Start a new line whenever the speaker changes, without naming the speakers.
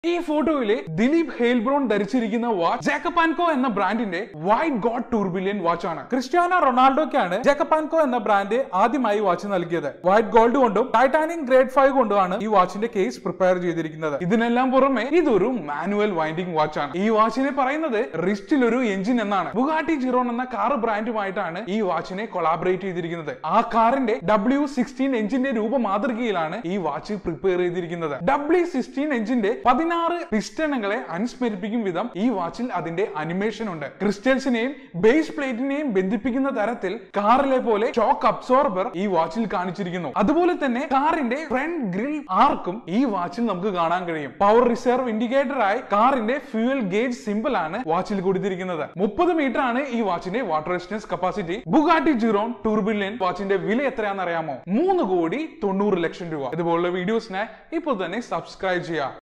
ഈ ഫോട്ടോയിലെ ദിലീപ് ഹെയിൽബ്രോൺ ധരിച്ചിരിക്കുന്ന watch Jacob and Co എന്ന ബ്രാൻഡിന്റെ വൈറ്റ് ഗോഡ് ടൂർബിലിയൻ വാച്ച് ആണ് ക്രിസ്ത്യാനോ റൊണാൾഡോയ്ക്കാണ് ജാക്കപ്പാൻകോ എന്ന ബ്രാൻഡ് ആദ്യമായി വാച്ച് നൽകിയത് വൈറ്റ് ഗോൾഡ് കൊണ്ടും ടൈറ്റാനിയം ഗ്രേഡ് ഫൈവ് കൊണ്ടുമാണ് ഈ വാച്ചിന്റെ കേസ് പ്രിപ്പയർ ചെയ്തിരിക്കുന്നത് ഇതിനെല്ലാം പുറമെ ഇതൊരു മാനുവൽ വൈൻഡിംഗ് വാച്ച് ആണ് ഈ വാച്ചിനെ പറയുന്നത് റിസ്റ്റിൽ ഒരു എഞ്ചിൻ എന്നാണ് ബുഗാട്ടി ജിറോൺ എന്ന കാർ ബ്രാൻഡുമായിട്ടാണ് ഈ വാച്ചിനെ കൊളാബറേറ്റ് ചെയ്തിരിക്കുന്നത് ആ കാറിന്റെ ഡബ്ല്യു സിക്സ്റ്റീൻ എഞ്ചിന്റെ രൂപ മാതൃകയിലാണ് ഈ വാച്ച് പ്രിപ്പയർ ചെയ്തിരിക്കുന്നത് ഡബ്ല്യു സിക്സ്റ്റീൻ എഞ്ചിന്റെ പതിനാറ് പിസ്റ്റണുകളെ അനുസ്മരിപ്പിക്കും വിധം ഈ വാച്ചിൽ അതിന്റെ അനിമേഷൻ ഉണ്ട് ക്രിസ്റ്റൽസിനെയും ബേസ് പ്ലേറ്റിനെയും ബന്ധിപ്പിക്കുന്ന തരത്തിൽ കാറിലെ പോലെ ഷോക്ക് അബ്സോർബർ ഈ വാച്ചിൽ കാണിച്ചിരിക്കുന്നു അതുപോലെ തന്നെ കാറിന്റെ ഫ്രണ്ട് ഗ്രിൽ ആർക്കും ഈ വാച്ചിൽ നമുക്ക് കാണാൻ കഴിയും പവർ റിസർവ് ഇൻഡിക്കേറ്ററായി കാറിന്റെ ഫ്യൂവൽ ഗേജ് സിമ്പിൾ ആണ് വാച്ചിൽ കൊടുത്തിരിക്കുന്നത് മുപ്പത് മീറ്റർ ആണ് ഈ വാച്ചിന്റെ water resistance capacity Bugatti Chiron tourbillon വാച്ചിന്റെ വില എത്രയാണെന്ന് അറിയാമോ മൂന്ന് കോടി തൊണ്ണൂറ് ലക്ഷം രൂപ ഇതുപോലുള്ള വീഡിയോസിനായി ഇപ്പോൾ തന്നെ സബ്സ്ക്രൈബ് ചെയ്യുക